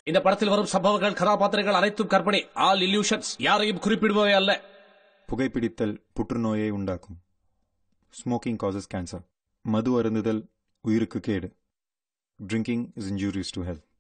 இந்த படத்தில் வரும் சம்பவங்கள் கதாபாத்திரங்கள் அனைத்தும் கற்பனை ஆல் இல்யூஷன்ஸ் யாரையும் குறிப்பிடுபவை அல்ல புகைப்பிடித்தல் புற்றுநோயை உண்டாக்கும் ஸ்மோக்கிங் காசஸ் கேன்சர் மது அருந்துதல் உயிருக்கு கேடு drinking is injurious to health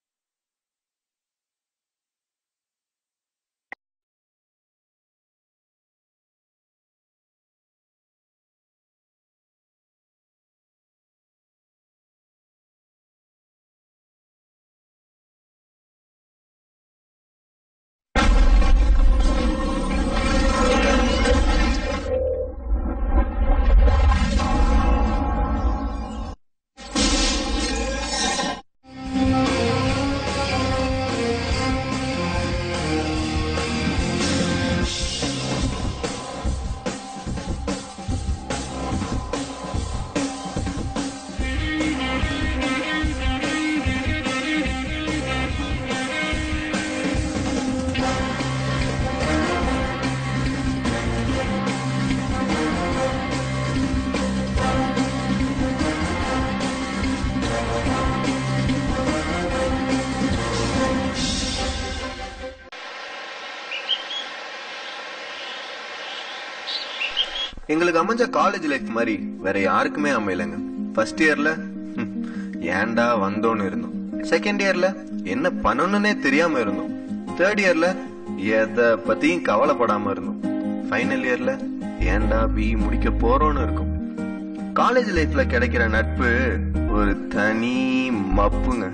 எங்களுக்கு அமைஞ்ச காலேஜ் லைஃப் மாதிரி வேற யாருக்குமே அமையலங்க ஃபர்ஸ்ட் இயர்ல ஏன்டா வந்தோன்னு இருந்தோம் செகண்ட் இயர்ல என்ன பண்ணணும்னே தெரியாம இருந்தோம் தேர்ட் இயர்ல எதை பத்தியும் கவலைப்படாம இருந்தோம் ஃபைனல் இயர்ல ஏன்டா பி முடிக்க போறோம்னு இருக்கும் காலேஜ் லைஃப்ல கிடைக்கிற நட்பு ஒரு தனி மப்புங்க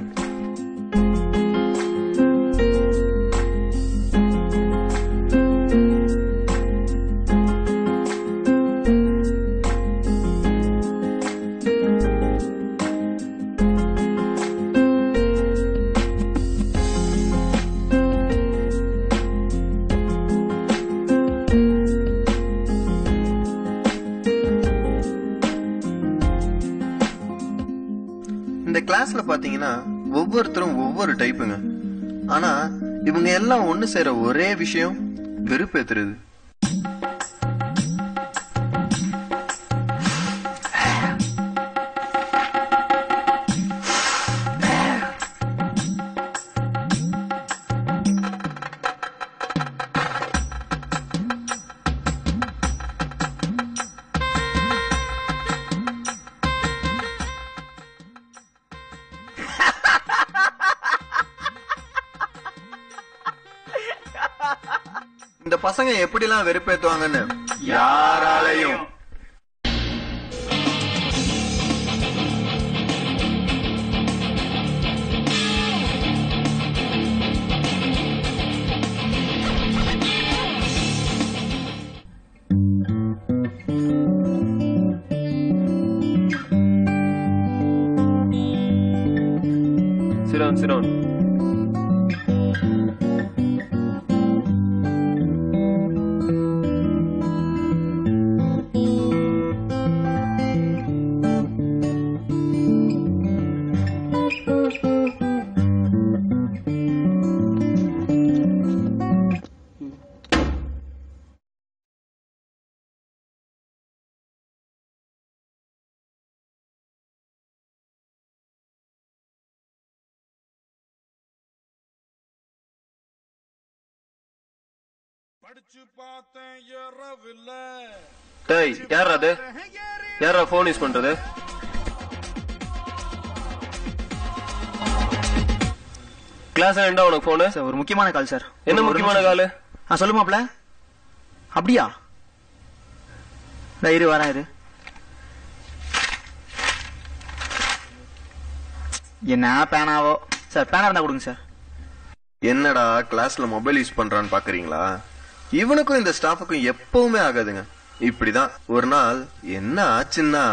இந்த கிளாஸ்ல பாத்தீங்கன்னா ஒவ்வொருத்தரும் ஒவ்வொரு டைப்புங்க ஆனா இவங்க எல்லாம் ஒண்ணு சேர ஒரே விஷயம் வெறுப்பேத்துறது இந்த பசங்க எப்படிலாம் வெறுப்பேத்துவாங்கன்னு யாராலையும் சிரோன் சிரோன் டேய் யாரா அது யாரா போன் யூஸ் பண்றது கிளாஸ் வேண்டா உனக்கு போனு சார் ஒரு முக்கியமான கால் சார் என்ன ஒரு முக்கியமான நிமிஷம். காலு ஆ சொல்லு மாப்ள அப்படியா நான் இரு வரேன் இரு என்ன பேனாவோ சார் பேனா இருந்தா கொடுங்க சார் என்னடா கிளாஸ்ல மொபைல் யூஸ் பண்றான்னு பாக்குறீங்களா இவனுக்கும் இந்த ஸ்டாஃபுக்கும் எப்பவுமே ஆகாதுங்க இப்படிதான் ஒரு நாள் என்ன ஆச்சுன்னா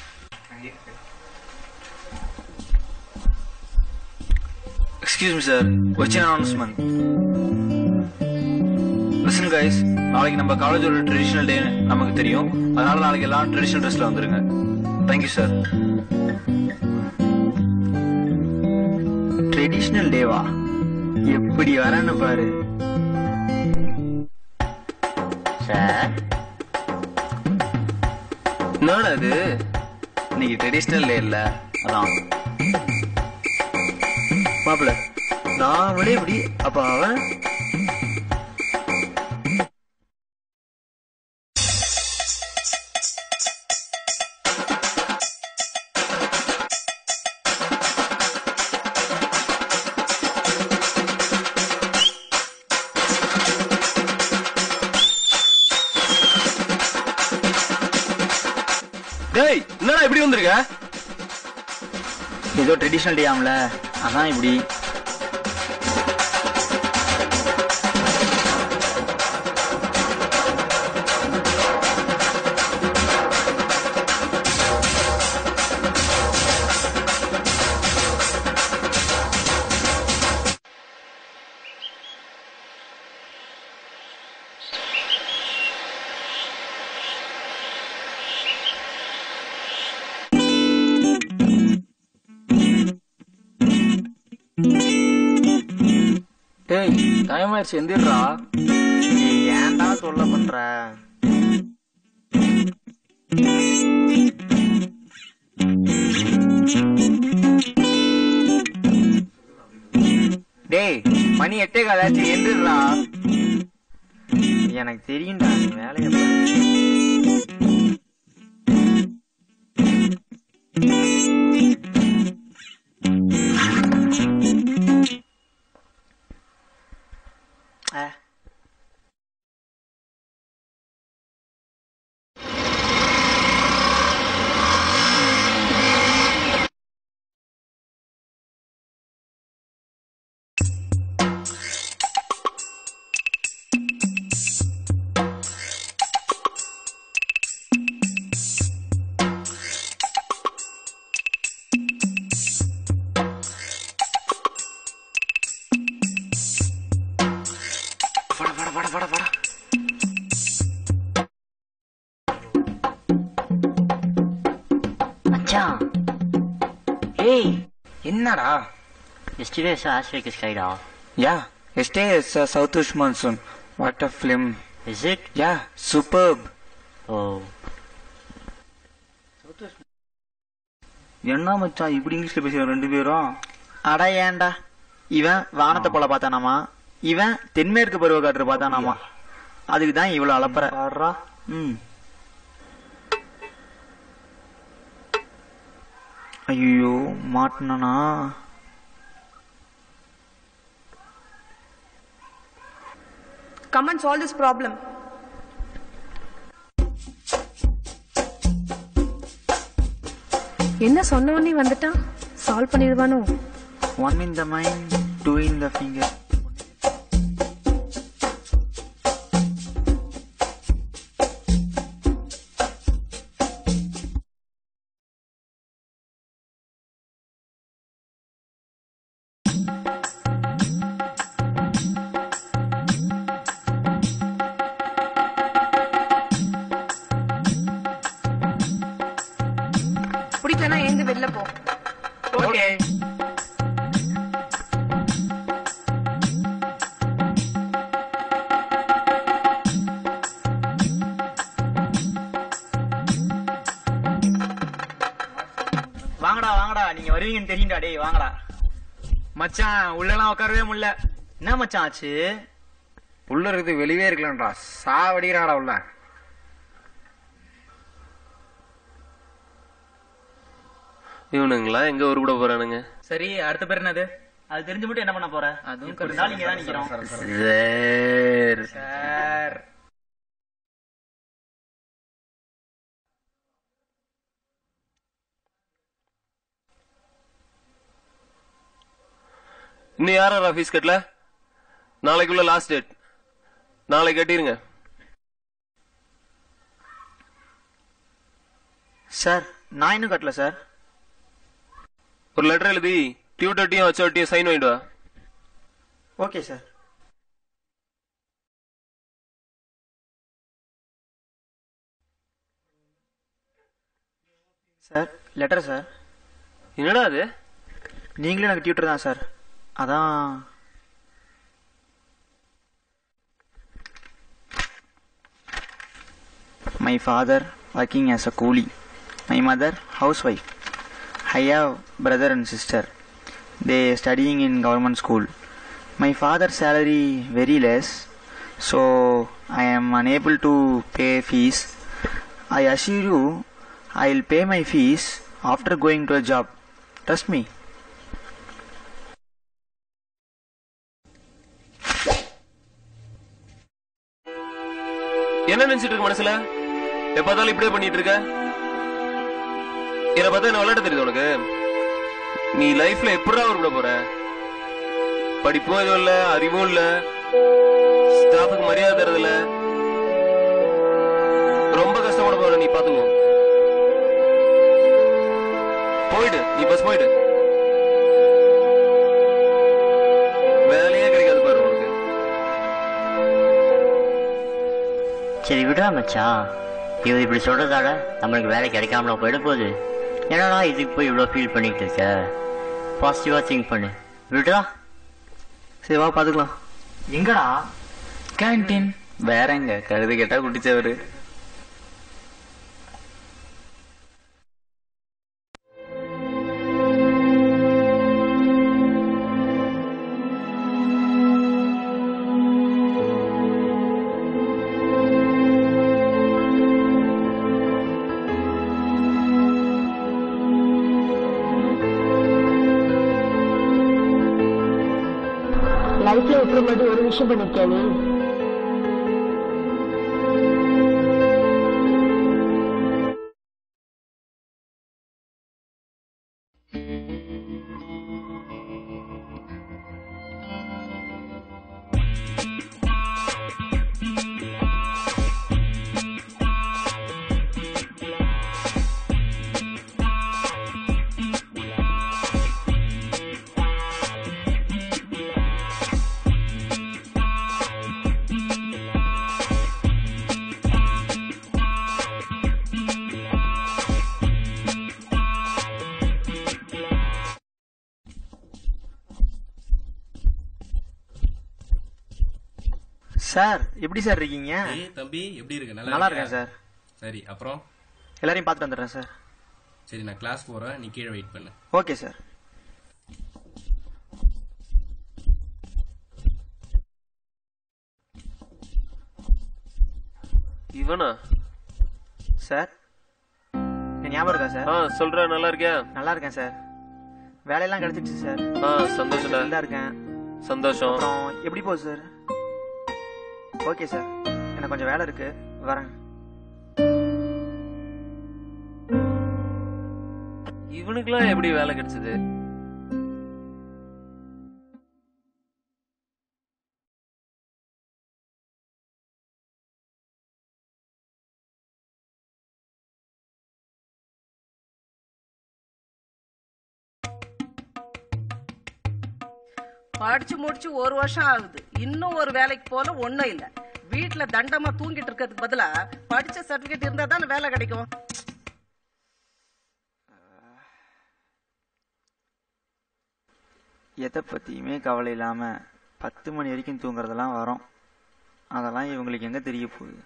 எக்ஸ்கியூஸ் மீ சார் ஒரு சின்ன அனௌன்ஸ்மெண்ட் லிசன் கைஸ் நாளைக்கு நம்ம காலேஜோட ட்ரெடிஷனல் டே நமக்கு தெரியும் அதனால நாளைக்கு எல்லாம் ட்ரெடிஷனல் ட்ரெஸ்ல வந்துருங்க தேங்க்யூ சார் ட்ரெடிஷனல் டேவா எப்படி வரேன்னு பாரு சார் என்னடா இது இன்னைக்கு ட்ரெடிஷனல் டே இல்ல அதான் மாப்பிள்ள நான் விட இப்படி அப்ப அவன் டேய் என்னடா இப்படி வந்திருக்க ஏதோ ட்ரெடிஷ்னல் டே ஆம்ல அதான் இப்படி டேய் டைம் ஆயிடுச்சு எந்திரா ஏய், ஏன்டா சொல்ல பண்ற டேய் மணி எட்டே காலாச்சு எந்திரா எனக்கு தெரியும்டா நீ வேலையை பாரு. ஆ மச்சான் ஏய் என்னடா yesterday saw Ashwik Skyda. Yeah yesterday south west monsoon what a film Is it? Yeah superb Oh. என்ன மச்சான் இப்படி இங்கிலீஷ்ல பேசுற ரெண்டு பேரும் அட ஏன்டா இவன் வானத்தை போல பார்த்தானாமா இவன் தென்மேற்கு பருவ காற்று பார்த்தானாமா அதுக்கு தான் இவ்வளவு அலப்பற ம் ஐயோ மாட்டினானா Come and solve this problem. என்ன சொன்ன உடனே வந்துட்டான் சால்வ் பண்ணிடுவானோ one in the mind two in the finger பிடிக்கலன்னா எழுந்து வெளில போ ஓகே வாங்கடா வாங்கடா நீங்க வருவீங்கன்னு தெரியும்டா டேய் வாங்கடா மச்சான் உள்ளலாம் உட்காரவே முடியல என்ன மச்சான் ஆச்சு உள்ள இருக்குது வெளியே இருக்கலாம்டா சாவடிக்கிறாடா உள்ள இவனுங்களா எங்க உருப்பிட போறானுங்க சரி அடுத்த பேர் என்னது அது தெரிஞ்சு மட்டும் என்ன பண்ண போற அதுவும் நாள் இங்க தான் நிக்கிறோம் சார் சார் இன்னும் யாரா ஃபீஸ் கட்டல நாளைக்குள்ள லாஸ்ட் டேட் நாளைக்கு கட்டிருங்க சார் நான் இன்னும் கட்டல சார் ஒரு லெட்டர் எழுதி டியூட்டர்ட்டையும் ஹச்ஓட்டையும் சைன் வாங்கிட்டு வா okay sir sir letter sir என்னடா அது நீங்களும் எனக்கு டியூட்டர் தான் சார் அதான் my father working as a coolie my mother house wife I have brother and sister they studying in government school My father's salary very less, so I am unable to pay fees. I assure you, I will pay my fees after going to a job. Trust me. என்ன நினைச்சிட்டு இருக்க மனசுல எப்ப பார்த்தாலும் இப்படியே பண்ணிட்டு இருக்க என்ன பார்த்தா என்ன விளையாட தெரியுது உனக்கு நீ லைஃப்ல எப்படிடா உருப்பிட போற படிப்பும் எதுவும் இல்ல அறிவும் இல்ல ஸ்டாஃபுக்கு மரியாதை தரது இல்ல ரொம்ப கஷ்டப்பட போற நீ பாத்துக்கோ போயிடு நீ பஸ் போயிடு வேலையே கிடைக்காது பாரு உனக்கு சரி விடுறா மச்சான் இவர் இப்படி சொல்றதால நம்மளுக்கு வேலை கிடைக்காமல போயிட போகுது என்னடா இதுக்கு போய் இவ்வளோ ஃபீல் பண்ணிட்டு இருக்க பாசிட்டிவா திங்க் பண்ணு விடுறா சரி வா பாத்துக்கலாம் எங்கடா கேன்டீன் வேற எங்க கழுது கேட்டா குடிச்சவரு லைஃப்ல எப்படி மட்டும் ஒரு விஷயம் பண்ணிருக்கியா நீ சார் எப்படி சார் இருக்கீங்க ஏய் தம்பி எப்படி இருக்கு நல்லா நல்லா இருக்கியா? இருக்கேன் சார் சரி அப்புறம் எல்லாரையும் பார்த்துட்டு வந்துடுறேன் சார் சரி நான் கிளாஸ் போறேன் நீ கீழே வெயிட் பண்ணு ஓகே சார் இவனா சார் என் ஞாபகம் இருக்கா சார் ஆ சொல்ற நல்லா இருக்கியா நல்லா இருக்கேன் சார் வேலையெல்லாம் கிடைச்சிடுச்சு சார் ஆ சந்தோஷம்டா நல்லா இருக்கேன் சந்தோஷம் அப்புறம் எப்படி போகுது சார் ஓகே சார் எனக்கு கொஞ்சம் வேலை இருக்கு வரேன் இவனுக்குலாம் எப்படி வேலை கிடைச்சது படிச்சு முடிச்சு ஒரு வருஷம் ஆகுது இன்னும் ஒரு வேலைக்கு போல ஒண்ணும் இல்ல வீட்டுல தண்டமா தூங்கிட்டு இருக்கிறதுக்கு பதிலா படிச்ச சர்டிபிகேட் இருந்தா தானே வேலை கிடைக்கும் எதை பற்றியுமே கவலை இல்லாமல் பத்து மணி வரைக்கும் தூங்குறதெல்லாம் வரும் அதெல்லாம் இவங்களுக்கு எங்கே தெரிய போகுது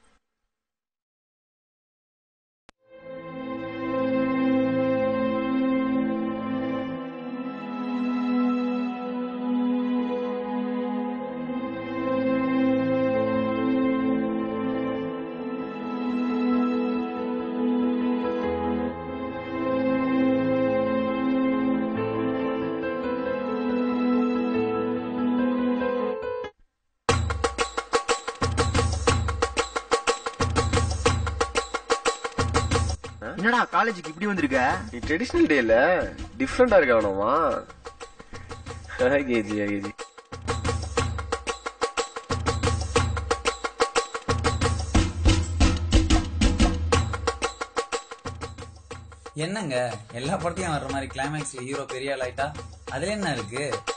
என்னடா காலேஜுக்கு இப்படி வந்திருக்க நீ ட்ரெடிஷனல் டேல டிஃப்ரெண்டா இருக்க வேணாமா கேஜி கேஜி என்னங்க எல்லா படத்தையும் வர்ற மாதிரி கிளைமேக்ஸ்ல ஹீரோ பெரிய ஆள் ஆயிட்டா அதுல என்ன இருக்கு